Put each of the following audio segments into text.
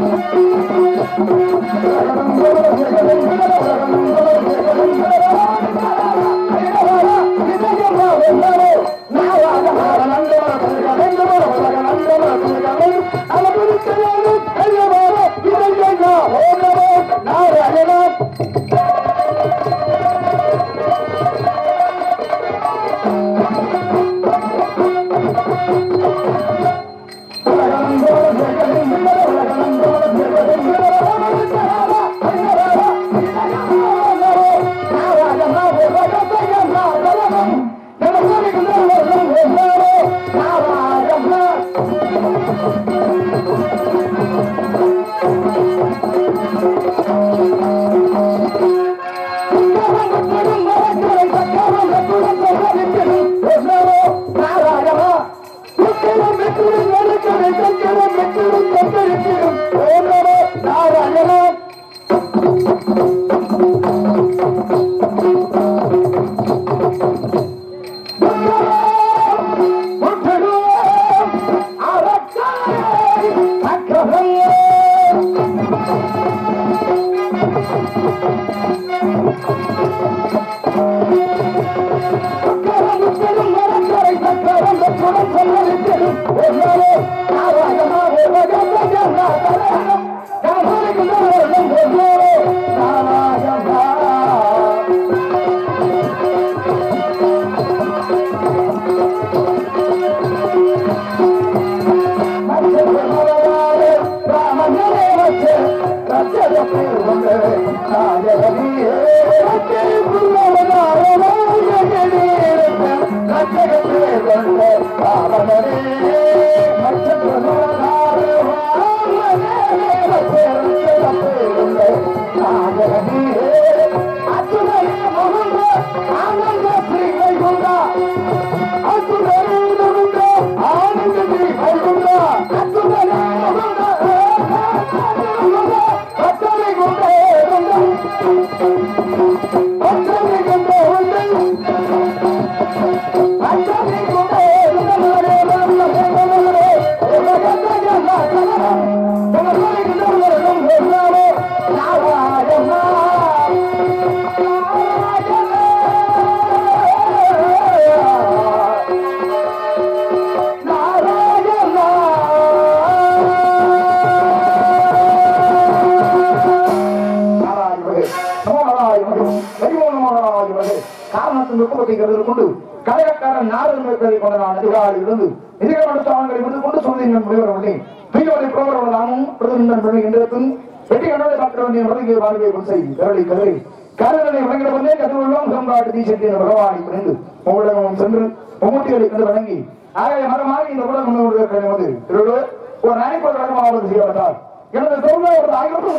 காரணத்தின் நுட்பத்தை கருத்தில் கொண்டு கலையக்காரன் நாரதன் மேற்கதை கொண்ட நான் அதிகாரில் இருந்து நிதிகமனத்து ஆண்களை வந்து கொண்டு சொல்லுங்கள் முடிவரவில்லை மீனவரை புறவரவ நாமும் பிரதமர் பண்ணி என்றதும் வெட்டி கண்டதை பார்க்க வேண்டிய மருந்தை வாழ்வை கொள்சை கரளி கதை கருதலை வழங்கிட வந்தே கதிருள்ளோம் சம்பாட்டு தீசட்டி என்ற பகவானை பிணைந்து உங்களிடம் சென்று மம்முட்டிகளை கண்டு வணங்கி ஆகிய மரமாக இந்த உலகம் வந்து திருவள்ளுவர் ஒரு நாய்க்கு ஒரு ரகமாவது செய்யப்பட்டார் எனது தொழிலை ஒரு ஆயிரத்தி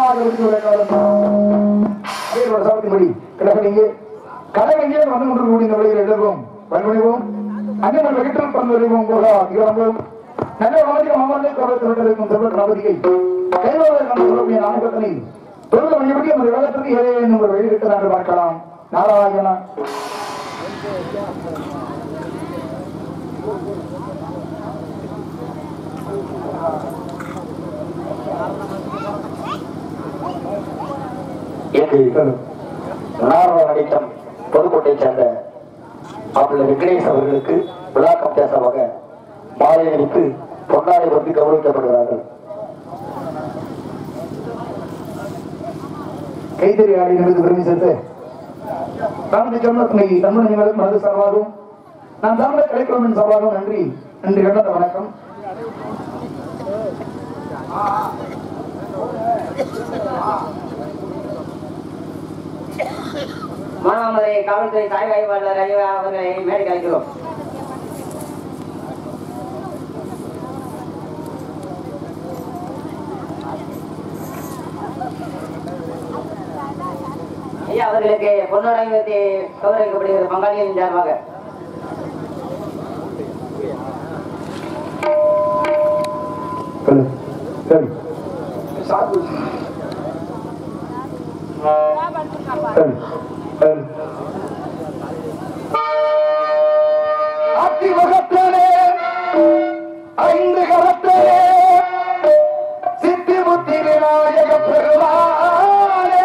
முக்கிய சாப்பிடும்படி கிடக்கணிங்க கடமையே வந்து கொண்டு கூடிய நிலையில் எழுதுவோம் வன்முனைவோம் அண்ணன் வெகிட்டல் பந்து அறிவோம் போக திகழம்போம் நல்ல வளர்ச்சி மாமல்லை கவலத்திருக்கும் செல்வ கணபதியை கைவாளர் கண்டு சொல்லக்கூடிய நாமக்கத்தனை தொழில் வழிபடி அந்த உலகத்திற்கு ஏழை என்னும் ஒரு வெளியிட்டு பார்க்கலாம் நாராயணா இன்று நாரண நடித்தம் புதுக்கோட்டையை சேர்ந்த அவர்கள் விக்னேஷ் அவர்களுக்கு விழாக்கம் பேசமாக மாலை அணித்து பொன்னாடை வந்து கௌரவிக்கப்படுகிறார்கள் கைத்தறி ஆடை என்பது பெருமை சேர்த்து தாமரை சொன்னத்தை தமிழர்களும் மனது சார்பாகவும் நான் தாமரை கலைக்குழுவின் சார்பாகவும் நன்றி நன்றி கண்டத வணக்கம் மானாமதுரை காவல்துறை சாய்வு ஆய்வாளர் ஐயா அவர்களை மேடைக்கு அழைக்கிறோம் ஐயா அவர்களுக்கு பொன்னோடை கௌரவிக்கப்படுகிறது பங்காளிகளின் சார்பாக சொல்லு சரி சாப்பிடு சரி சரி அத்திமுகத்திலே ஐந்து கரத்திலே சித்தி புத்தி விநாயக பெருமானே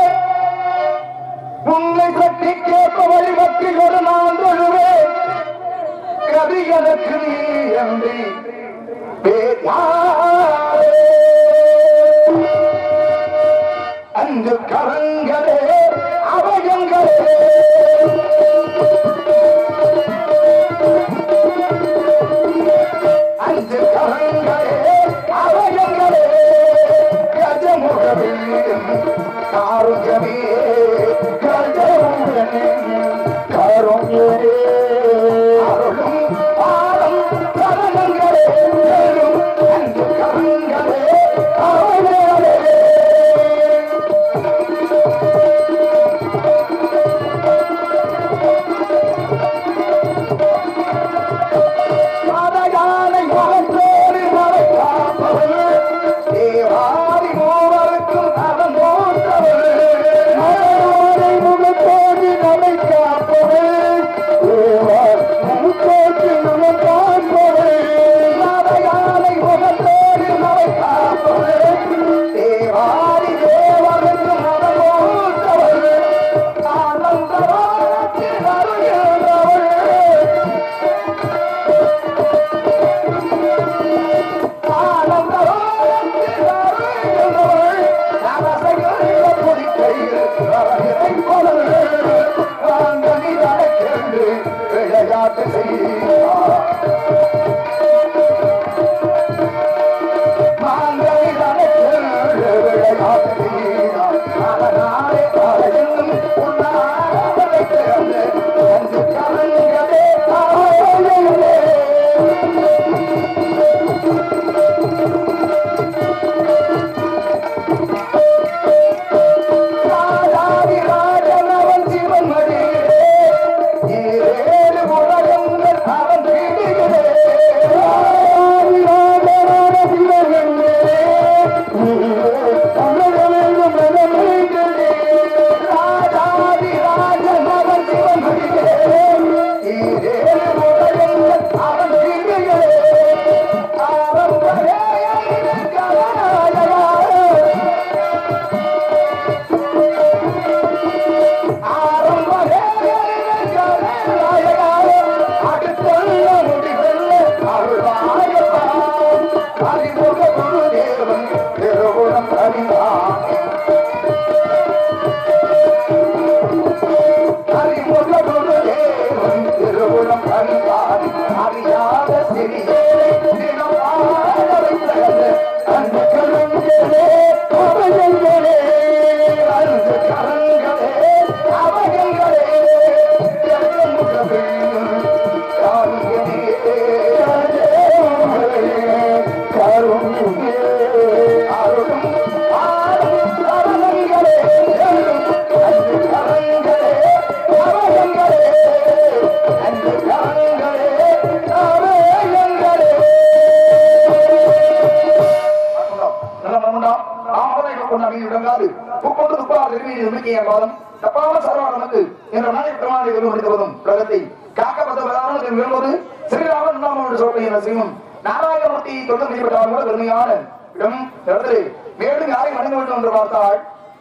உன்னை கட்டி கேட்ப வழிபட்டியோடு நான் தொழுவேன் கதி எனக்கு நீ அன்றி வேறு யாரே? அஞ்சு கரங்களே அவயங்களே அஞ்சு கரங்களே அவயங்களே கஜமுகமே காருங்கமே கஜமுகமே காருங்கமே அருளும் பாதம் சரணங்களே மேலும் அஞ்சு கரங்களே அவயங்களே மலையாளை முகத்தோடு மலை காப்பவள் தேவாதி மூவருக்கும் அவன் மூத்தவள் மலையாளை முகத்தோடு மலை காப்பவள் தேவாதி மூத்தோடு மலை காப்பவள் மலையாளை முகத்தோடு மலை காப்பவள் தேவாதி தேவருக்கும் அவன் மூத்தவள் ஆனந்தவானத்தில் அருகிறவள் விளையாட்டு செய்ய அறியாத சிறியேனை தினம் ஆட வைத்தது அந்த கருங்களே அவயங்களே அந்த கரங்களே அவயங்களே தப்பாமல் சரவாடனுக்கு என்ற நாயக பிரமாணி முடித்தவதும் உலகத்தை காக்கப்பட்டவரான விரும்புவது ஸ்ரீராமன் நாமம் சொல்றேன் என செய்யும் நாராயணமூர்த்தி தொழில் செய்யப்பட்டவர் கூட பெருமையான இடம் இந்த இடத்துல மேலும் யாரை வணங்க வேண்டும் என்று பார்த்தால்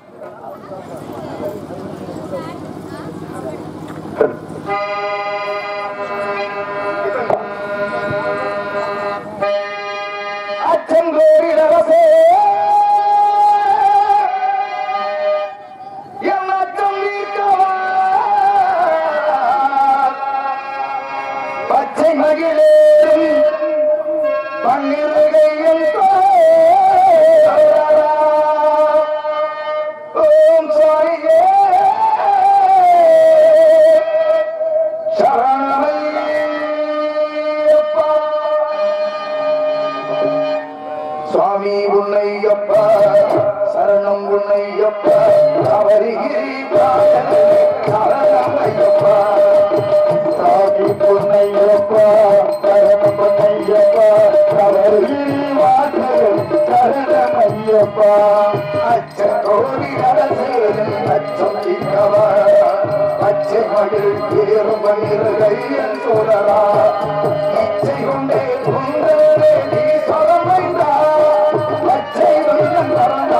அச்சங்கோரி ரகசே என் அச்சம் நீக்கவா பச்சை மகிழேறும் பன்னிருகையும் தோழரா. ஓம் சாயே சரணமையப்பா சுவாமி உன்னையப்பா சரணம் உன்னையப்பா அவரிகிரி சரணமையப்பா சாமி பொன்னையப்பா சரணம் பொன்னையப்பா அவரிகிரி வாசல் சரணமையப்பா அச்சோடி அரசேன் அச்சம் நீக்கவா பச்சை மகிழ் பேரும் பன்னிருகையன் சோழரா இச்சை கொண்டே கொண்டே நீ சொலமைந்தா பச்சை வெள்ளம் பறந்த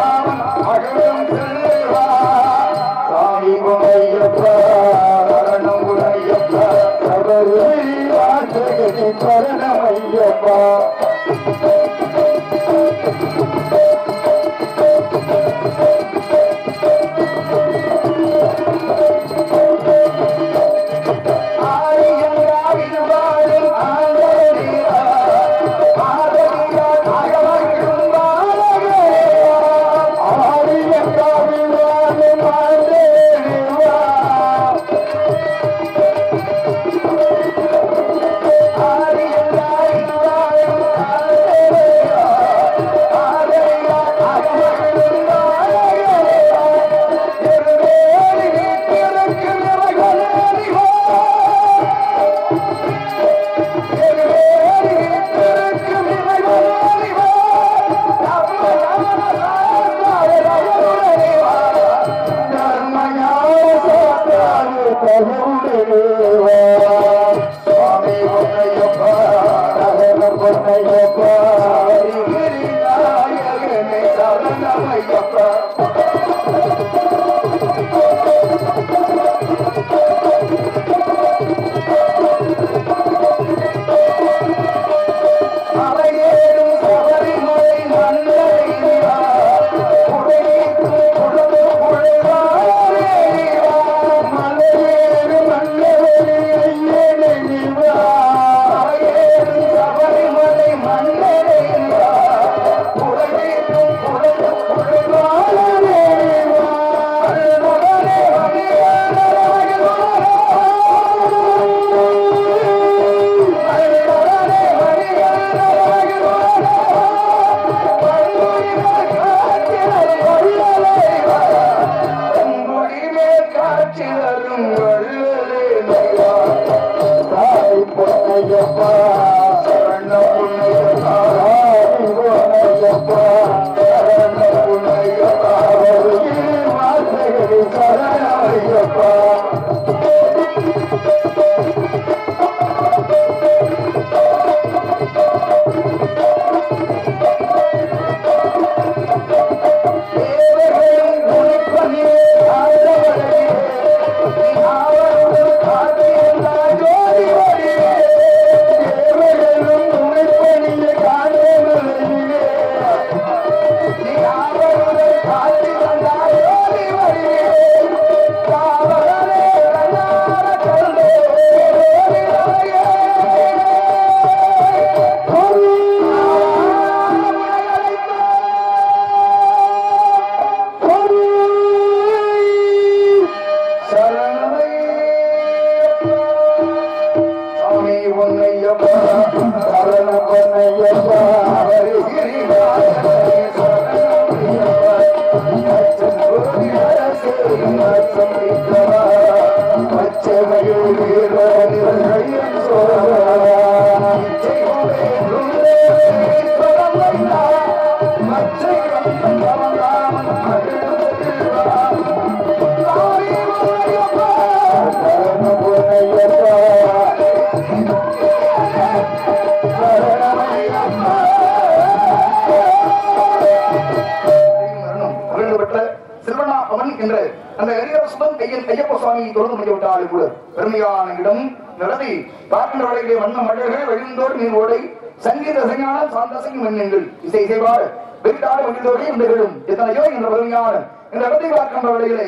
பெற்ற சிறுவனா அவன் என்ற அந்த ஹரிஹரசுடன் கையில் ஐயப்ப சுவாமியை தொடர்ந்து முடிய விட்டாலும் கூட பெருமையான இடம் நடத்தி பார்க்கின்ற வழியிலே வண்ண மழர்கள் வெளிந்தோர் நீர் ஓடை சங்கீத சஞானம் சாந்தசையும் எண்ணங்கள் இசை செய்வார் வெறிட்டாடு மகிழ்ந்தோரே நிகழும் எத்தனையோ என்ற பெருமையான இந்த இடத்தை பார்க்கின்ற வழியிலே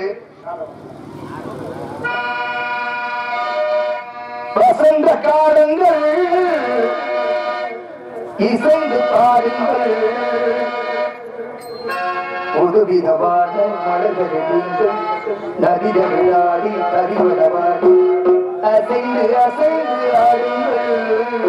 வசந்த காலங்கள் இசைந்து பாருங்கள் புதுவிதமான மலர்கள் நீங்கள் நதிட விளையாடி கரிவடவாடி அசைந்து அசைந்து ஆடுங்கள்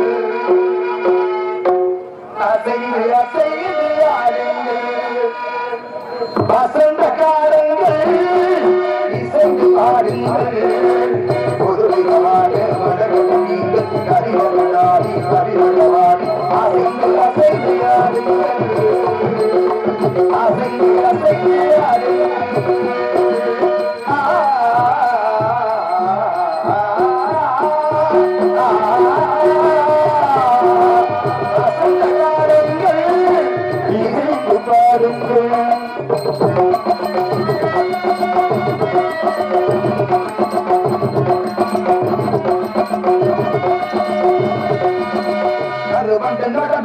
அசைந்து அசைந்து ஆடுங்கள் வசந்த காலங்கள் இசைந்து ஆடுங்கள் புதுவிதமான மலர்கள் நீங்கள் கரிவடவாடி கரிவடவாடி அசைந்து அசைந்து ஆடுங்கள் அசைந்து அசைந்து பாருங்கள் கருவண்ட நட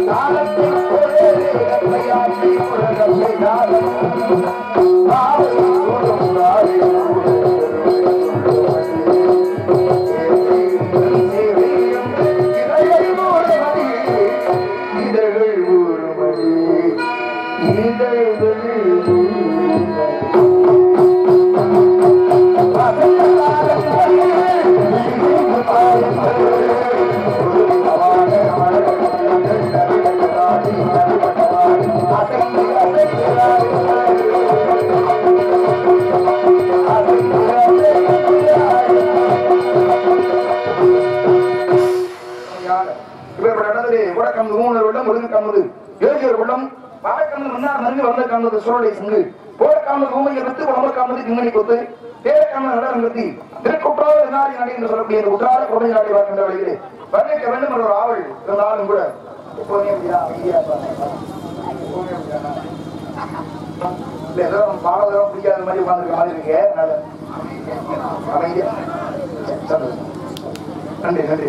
இப்பேற்பட்ட இடத்திலே உடக்கம்பு ஊழல் உள்ளம் ஒழுங்கு கம்பது ஏழியர் உள்ளம் வாழைக்கம்பு முன்னார் மருந்து வந்த கம்பது சுருளை சிங்கு போடக்காமல் பூமையை வித்து உடம்பு காமது கிங்கனி கொத்து தேரக்காமல் நடரங்கத்தி திருக்குற்றால நாடி நடி என்று சொல்லக்கூடிய இந்த குற்றால கொடை நாடி வாழ்கின்ற வழியிலே வர்ணிக்க வேண்டும் என்ற ஒரு ஆவல் இருந்தாலும் கூட எப்போதுமே அப்படியா அமைதியா இருப்பாங்க. எப்போதுமே அப்படிதானா? இல்ல ஏதோ பாடலாம் பிடிக்காத மாதிரி உட்கார்ந்திருக்க மாதிரி இருக்கு அதனால அமைதியா சரி, சந்தோஷம் நன்றி நன்றி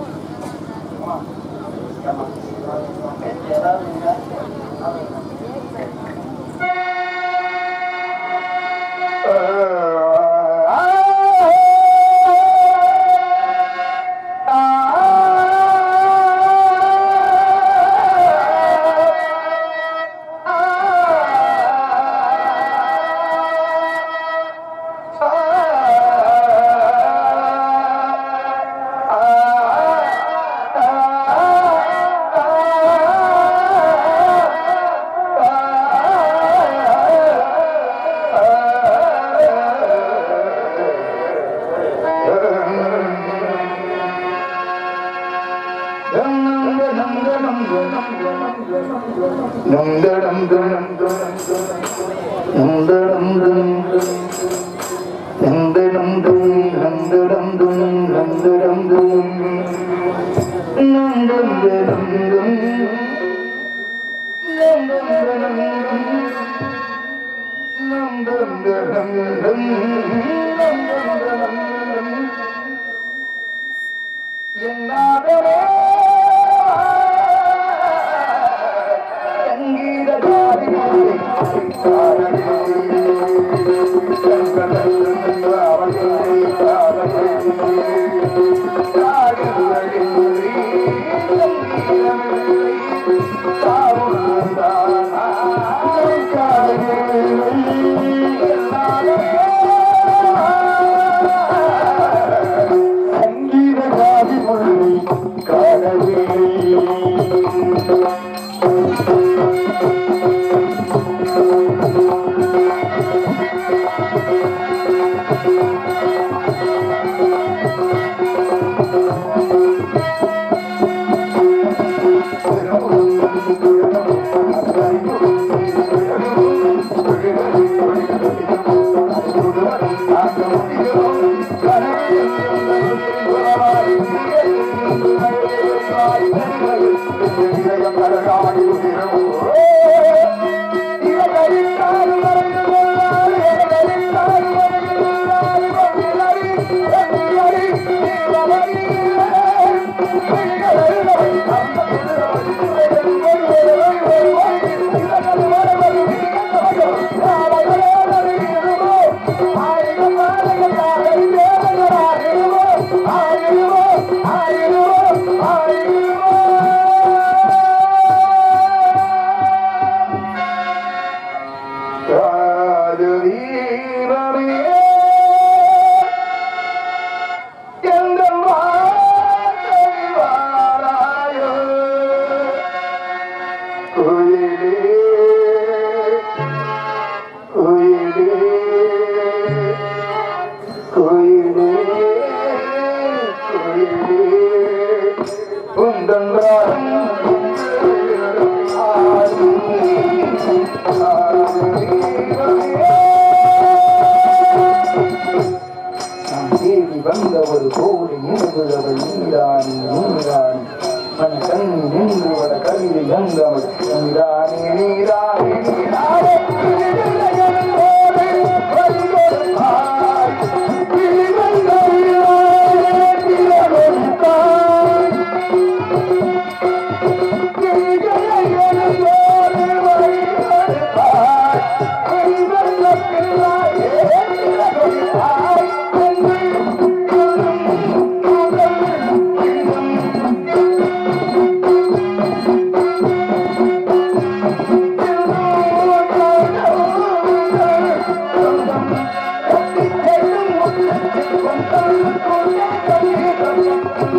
வந்த ஒரு கோடி இன்புறவள் நீராணி நீராணி மன் கண் நின்று வர கவிதை கங்கவள் நீராணி நீராணி நீராணி Thank you.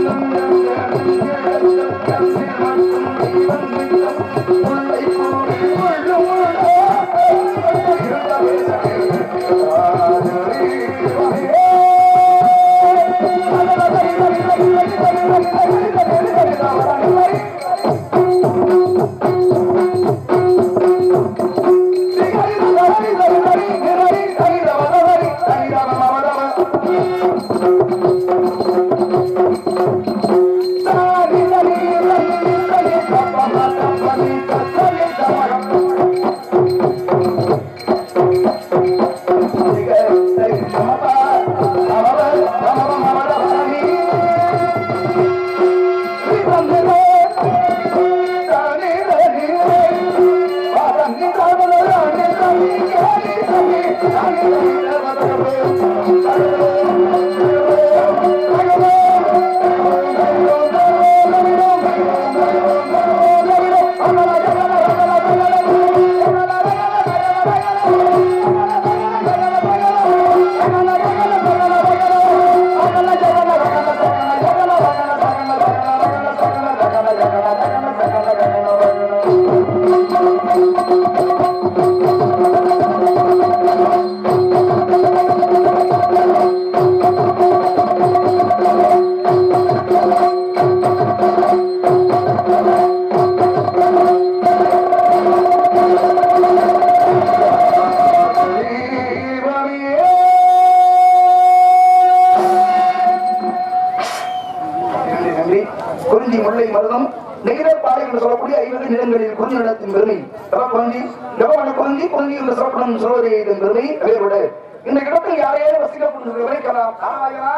நன்றி நன்றி குறிஞ்சி முல்லை மருதம் நெகிழப்பாறை என்று சொல்லக்கூடிய ஐவகை நிலங்களில் குறிஞ்சி நிலத்தின் பெருமை தவ குறிஞ்சி ஜபமான குறிஞ்சி குறிஞ்சி என்று சொல்லப்படும் சொல்வதே இதன் பெருமை வேறுபட இந்த இடத்தில் யாரையாவது வசிக்கப்படும் விவரிக்கலாம் ஆராயனா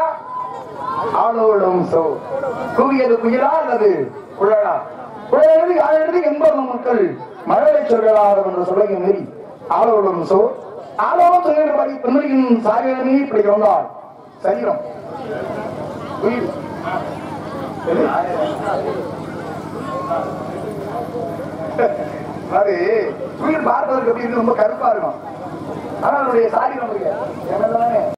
ஆளோடும் சோ குவியது குயிலா அல்லது குழலா குழலெழுதி யாழெழுதி எண்பது மக்கள் மழலை சொல்லலாதம் என்ற சொல்லையை மீறி ஆளோடும் சோ ஆளோடும் சொல்லிடும்படி பெண்மையின் சாரியமே இப்படி வந்தால் சரீரம் உயிர் அது உயிர் பார்ப்பதற்கு எப்படி இருக்கு ரொம்ப கருப்பா இருக்கும் ஆனா அதனுடைய சாரி நமக்கு என்னதானே